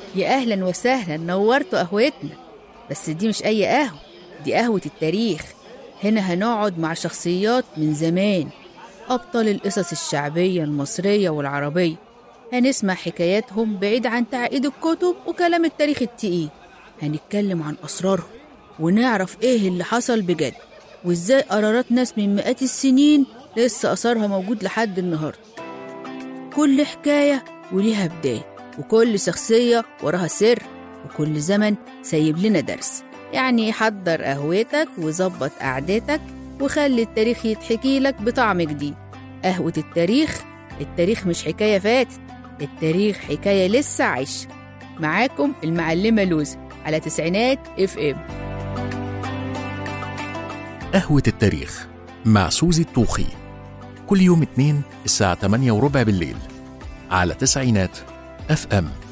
يا أهلا وسهلا نورتوا قهوتنا بس دي مش أي قهوة دي قهوة التاريخ هنا هنقعد مع شخصيات من زمان أبطال القصص الشعبية المصرية والعربية هنسمع حكاياتهم بعيد عن تعقيد الكتب وكلام التاريخ التقيل هنتكلم عن أسرارهم ونعرف إيه اللي حصل بجد وإزاي قرارات ناس من مئات السنين لسه أثرها موجود لحد النهاردة كل حكاية وليها بداية وكل شخصية وراها سر وكل زمن سايب لنا درس يعني حضر قهوتك وظبط قعدتك وخلي التاريخ يتحكي لك بطعم جديد قهوة التاريخ التاريخ مش حكاية فاتت التاريخ حكاية لسه عايشة معاكم المعلمة لوزة على تسعينات اف ام قهوة التاريخ مع سوزي الطوخي كل يوم اثنين الساعة 8 وربع بالليل على تسعينات اف ام